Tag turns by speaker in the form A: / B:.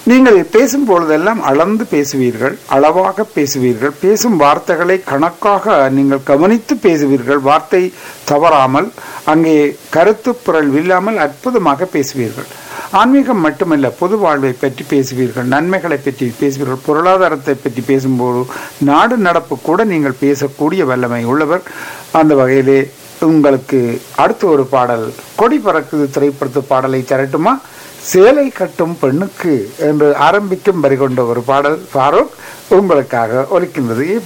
A: நீங்கள் பேசும் பொழுதெல்லாம் அளந்து பேசுவீர்கள் அளவாக பேசுவீர்கள் பேசும் வார்த்தைகளை கணக்காக நீங்கள் கவனித்து பேசுவீர்கள் வார்த்தை தவறாமல் அங்கே கருத்து புரள் இல்லாமல் அற்புதமாக பேசுவீர்கள் ஆன்மீகம் மட்டுமல்ல பொது வாழ்வை பற்றி பேசுவீர்கள் நன்மைகளை பற்றி பேசுவீர்கள் பொருளாதாரத்தை பற்றி பேசும்போது நாடு நடப்பு கூட நீங்கள் பேசக்கூடிய வல்லமை உள்ளவர் அந்த வகையிலே உங்களுக்கு அடுத்த ஒரு பாடல் கொடி பறக்குது திரைப்படத்து பாடலை தரட்டுமா சேலை கட்டும் பெண்ணுக்கு என்று ஆரம்பிக்கும் வரி கொண்ட ஒரு பாடல் ஃபாரூக் உங்களுக்காக ஒலிக்கின்றது